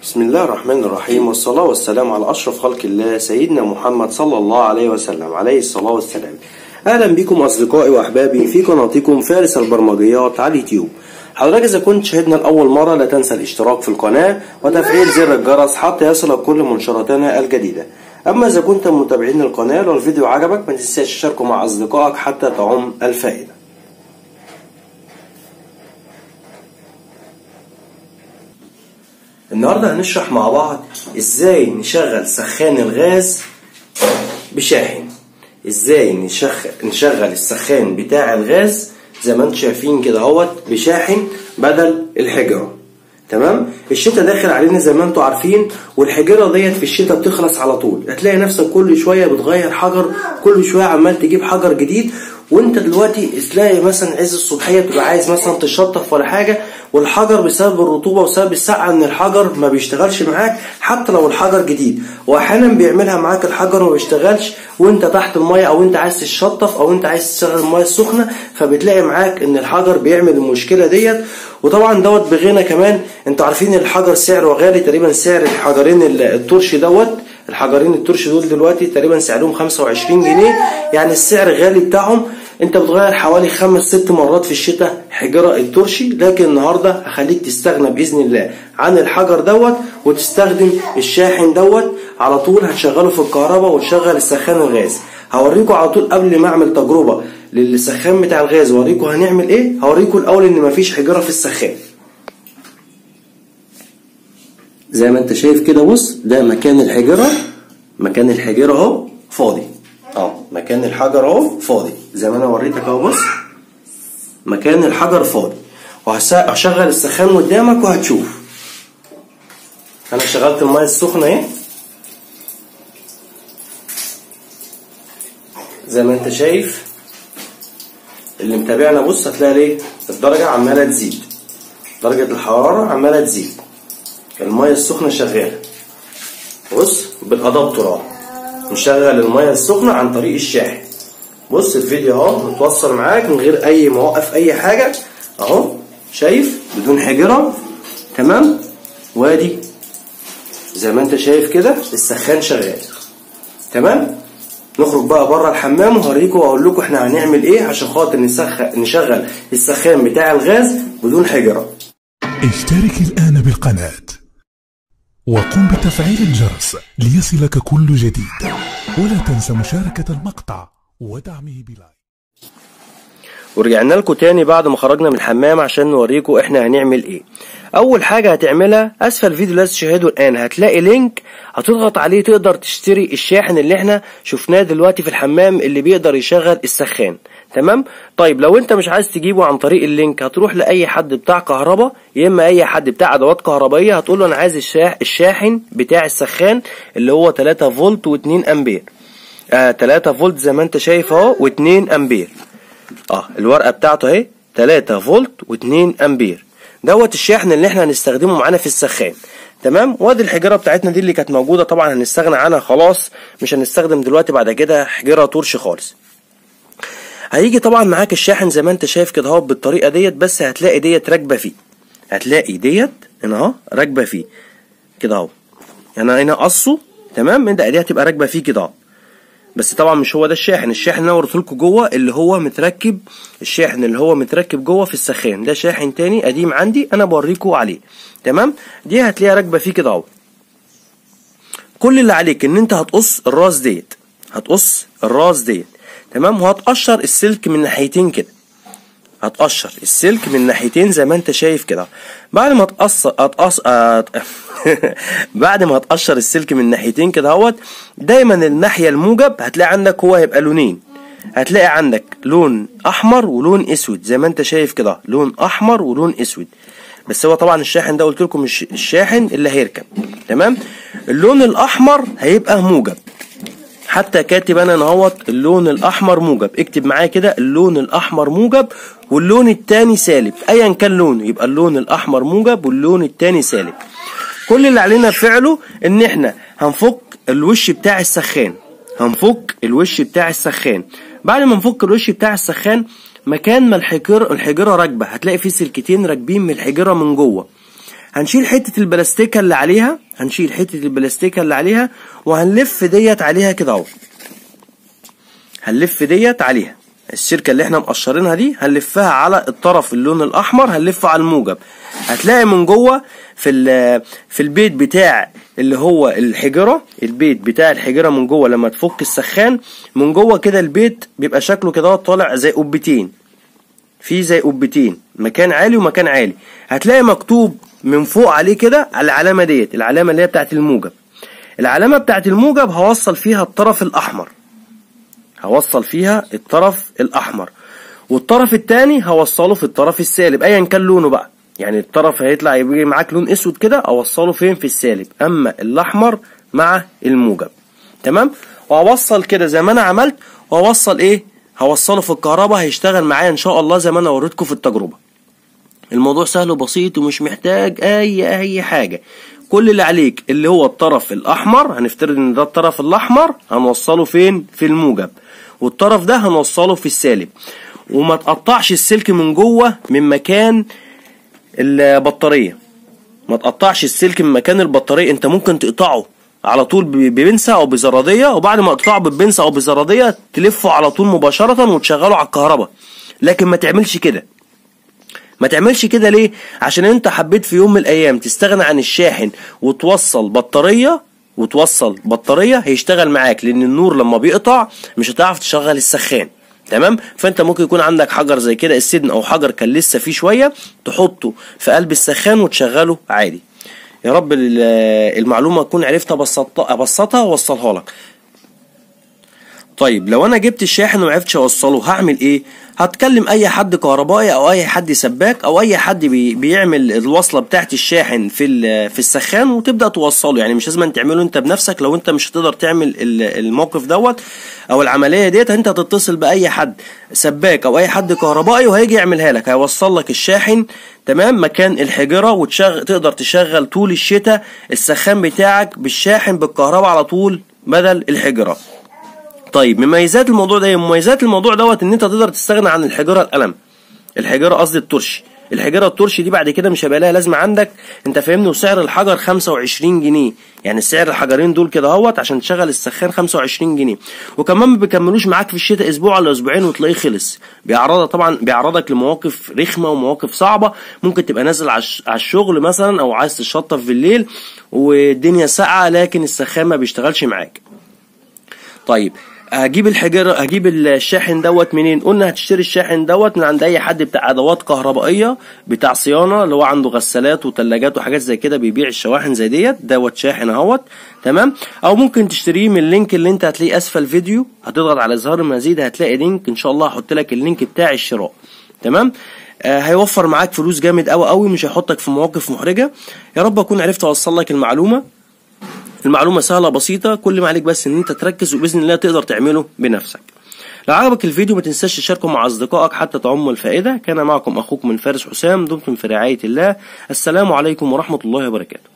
بسم الله الرحمن الرحيم والصلاة والسلام على أشرف خلق الله سيدنا محمد صلى الله عليه وسلم عليه الصلاة والسلام أهلا بكم أصدقائي وأحبابي في قناتكم فارس البرمجيات على اليوتيوب حضرتك إذا كنت شاهدنا لأول مرة لا تنسى الاشتراك في القناة وتفعيل زر الجرس حتى يصلك كل منشوراتنا الجديدة أما إذا كنت من متابعين القناة لو الفيديو عجبك ما تنساش تشاركه مع أصدقائك حتى تعم الفائدة النهاردة هنشرح مع بعض ازاي نشغل سخان الغاز بشاحن ازاي نشغل, نشغل السخان بتاع الغاز زي ما انتم شايفين كده اهوت بشاحن بدل الحجرة تمام الشتاء داخل علينا زي ما انتم عارفين والحجرة ديت في الشتاء بتخلص على طول هتلاقي نفسك كل شوية بتغير حجر كل شوية عمال تجيب حجر جديد وانت دلوقتي تلاقي مثلا عز الصبحيه تبقى عايز مثلا تشطف ولا حاجه والحجر بسبب الرطوبه وسبب السقعه ان الحجر ما بيشتغلش معاك حتى لو الحجر جديد واحيانا بيعملها معاك الحجر ما بيشتغلش وانت تحت الميه او انت عايز تشطف او انت عايز تشغل الميه السخنه فبتلاقي معاك ان الحجر بيعمل المشكله ديت وطبعا دوت بغنى كمان انتوا عارفين الحجر سعره غالي تقريبا سعر الحجرين الترشي دوت الحجرين الترشي دول دلوقتي تقريبا سعرهم 25 جنيه يعني السعر غالي بتاعهم انت بتغير حوالي خمس ست مرات في الشتاء حجرة الترشي لكن النهاردة هخليك تستغنى بإذن الله عن الحجر دوت وتستخدم الشاحن دوت على طول هتشغله في الكهرباء وتشغل السخان الغاز هوريكم على طول قبل ما اعمل تجربة للسخان بتاع الغاز واوريكم هنعمل ايه هوريكم الاول ان مفيش حجرة في السخان زي ما انت شايف كده بص ده مكان الحجرة مكان الحجرة اهو فاضي اه مكان الحجر اهو فاضي زي ما انا وريتك اهو بص مكان الحجر فاضي وهشغل السخان قدامك وهتشوف انا شغلت الميه السخنه اهي زي ما انت شايف اللي متابعنا بص هتلاقي ليه الدرجه عماله تزيد درجه الحراره عماله تزيد الميه السخنه شغاله بص بالادابتور اهو نشغل الميه السخنه عن طريق الشاحن بص الفيديو اهو متوصل معاك من غير اي موقف اي حاجه اهو شايف بدون حجره تمام وادي زي ما انت شايف كده السخان شغال تمام نخرج بقى بره الحمام وهوريكم واقول لكم احنا هنعمل ايه عشان خاطر نسخن نشغل السخان بتاع الغاز بدون حجره اشترك الآن بالقناة وقم بتفعيل الجرس ليصلك كل جديد ولا تنسى مشاركة المقطع ودعمه بلايك ورجعنا لكم تاني بعد ما خرجنا من الحمام عشان نوريكم احنا هنعمل ايه اول حاجه هتعملها اسفل الفيديو اللي تشاهده الان هتلاقي لينك هتضغط عليه تقدر تشتري الشاحن اللي احنا شفناه دلوقتي في الحمام اللي بيقدر يشغل السخان تمام طيب لو انت مش عايز تجيبه عن طريق اللينك هتروح لاي حد بتاع كهرباء يا اما اي حد بتاع ادوات كهربائيه هتقول له انا عايز الشاح الشاحن بتاع السخان اللي هو 3 فولت و2 امبير آه 3 فولت زي ما انت شايف اهو و2 امبير اه الورقه بتاعته اهي 3 فولت و2 امبير دوت الشاحن اللي احنا هنستخدمه معانا في السخان تمام وادي الحجره بتاعتنا دي اللي كانت موجوده طبعا هنستغنى عنها خلاص مش هنستخدم دلوقتي بعد كده حجره طرش خالص هيجي طبعا معاك الشاحن زي ما انت شايف كده اهو بالطريقه ديت بس هتلاقي ديت راكبه فيه هتلاقي ديت هنا اهو راكبه فيه كده اهو يعني هنا قصه تمام انت دي هتبقى راكبه فيه كده اهو بس طبعا مش هو ده الشاحن الشاحن اللي انا وريته لكم جوه اللي هو متركب الشاحن اللي هو متركب جوه في السخان ده شاحن تاني قديم عندي انا بوريكم عليه تمام دي هتلاقيها راكبه فيه كده اهو كل اللي عليك ان انت هتقص الراس ديت هتقص الراس ديت تمام وهتقشر السلك من ناحيتين كده هتقشر السلك من ناحيتين زي ما انت شايف كده بعد ما تقص هتقص بعد ما هتقشر السلك من ناحيتين كده اهوت دايما الناحيه الموجب هتلاقي عندك هو هيبقى لونين هتلاقي عندك لون احمر ولون اسود زي ما انت شايف كده لون احمر ولون اسود بس هو طبعا الشاحن ده قلت لكم مش الشاحن اللي هيركب تمام اللون الاحمر هيبقى موجب حتى كاتب انا اهوت اللون الاحمر موجب اكتب معايا كده اللون الاحمر موجب واللون التاني سالب ايا كان لونه يبقى اللون الاحمر موجب واللون التاني سالب كل اللي علينا فعله ان احنا هنفك الوش بتاع السخان هنفك الوش بتاع السخان بعد ما نفك الوش بتاع السخان مكان ما الحجره الحجره راكبه هتلاقي فيه سلكتين راكبين من الحجره من جوه هنشيل حته البلاستيكه اللي عليها هنشيل حته البلاستيكه اللي عليها وهنلف ديت عليها كده اهو هنلف ديت عليها السيركه اللي احنا مقشرينها دي هنلفها على الطرف اللون الاحمر هنلفه على الموجب هتلاقي من جوه في ال- في البيت بتاع اللي هو الحجره البيت بتاع الحجره من جوه لما تفك السخان من جوه كده البيت بيبقى شكله كده طالع زي قبتين في زي قبتين مكان عالي ومكان عالي هتلاقي مكتوب من فوق عليه كده على العلامه ديت العلامه اللي هي بتاعت الموجب العلامه بتاعت الموجب هوصل فيها الطرف الاحمر هوصل فيها الطرف الاحمر والطرف التاني هوصله في الطرف السالب ايا كان لونه بقى يعني الطرف هيطلع يبقى معاك لون اسود كده اوصله فين في السالب اما الاحمر مع الموجب تمام وهوصل كده زي ما انا عملت وهوصل ايه هوصله في الكهرباء هيشتغل معايا ان شاء الله زي ما انا وريتكم في التجربه الموضوع سهل وبسيط ومش محتاج اي اي حاجه كل اللي عليك اللي هو الطرف الاحمر هنفترض ان ده الطرف الاحمر هنوصله فين في الموجب والطرف ده هنوصله في السالب وما تقطعش السلك من جوه من مكان البطاريه ما تقطعش السلك من مكان البطاريه انت ممكن تقطعه على طول ب- ببنسة او بزراديه وبعد ما تقطعه ببنسة او بزراديه تلفه على طول مباشره وتشغله على الكهرباء لكن ما تعملش كده ما تعملش كده ليه عشان انت حبيت في يوم من الايام تستغنى عن الشاحن وتوصل بطاريه وتوصل بطاريه هيشتغل معاك لان النور لما بيقطع مش هتعرف تشغل السخان تمام فانت ممكن يكون عندك حجر زي كده السدن او حجر كان لسه فيه شويه تحطه في قلب السخان وتشغله عادي يا رب ال- المعلومه اكون عرفت ابسطها ابسطها واوصلها لك طيب لو انا جبت الشاحن ومعرفتش اوصله هعمل ايه هتكلم اي حد كهربائي او اي حد سباك او اي حد بي بيعمل الوصله بتاعت الشاحن في ال- في السخان وتبدا توصله يعني مش لازم تعمله انت بنفسك لو انت مش هتقدر تعمل ال- الموقف دوت او العمليه ديت انت هتتصل باي حد سباك او اي حد كهربائي وهيجي يعملها لك هيوصل لك الشاحن تمام مكان الحجره وتشغل تقدر تشغل طول الشتاء السخان بتاعك بالشاحن بالكهرباء على طول بدل الحجره طيب مميزات الموضوع ده إيه؟ مميزات الموضوع دوت ان انت تقدر تستغنى عن الحجره القلم الحجره قصدي الترشي الحجره الترشي دي بعد كده مش هيبقى لها لازمه عندك انت فاهمني وسعر الحجر 25 جنيه يعني سعر الحجرين دول كده اهوت عشان تشغل السخان 25 جنيه وكمان ما بيكملوش معاك في الشتاء اسبوع ولا اسبوعين وتلاقيه خلص بيعرضك طبعا بيعرضك لمواقف رخمه ومواقف صعبه ممكن تبقى نازل على الش- على الشغل مثلا او عايز تشطف بالليل والدنيا ساقعه لكن السخان ما بيشتغلش معاك طيب هجيب الحجر هجيب الشاحن دوت منين قلنا هتشتري الشاحن دوت من عند اي حد بتاع ادوات كهربائيه بتاع صيانه اللي هو عنده غسالات وثلاجات وحاجات زي كده بيبيع الشواحن زي ديت دوت شاحن اهوت تمام او ممكن تشتريه من اللينك اللي انت هتلاقيه اسفل الفيديو هتضغط على اظهار المزيد هتلاقي لينك ان شاء الله هحط لك اللينك بتاع الشراء تمام آه هيوفر معاك فلوس جامد قوي قوي مش هيحطك في مواقف محرجه يا رب اكون عرفت اوصل لك المعلومه المعلومة سهلة بسيطة كل ما عليك بس ان انت تركز وبإذن الله تقدر تعمله بنفسك لو عجبك الفيديو ما تنساش تشاركه مع أصدقائك حتى تعم الفائدة كان معكم أخوكم الفارس حسام دمتم في رعاية الله السلام عليكم ورحمة الله وبركاته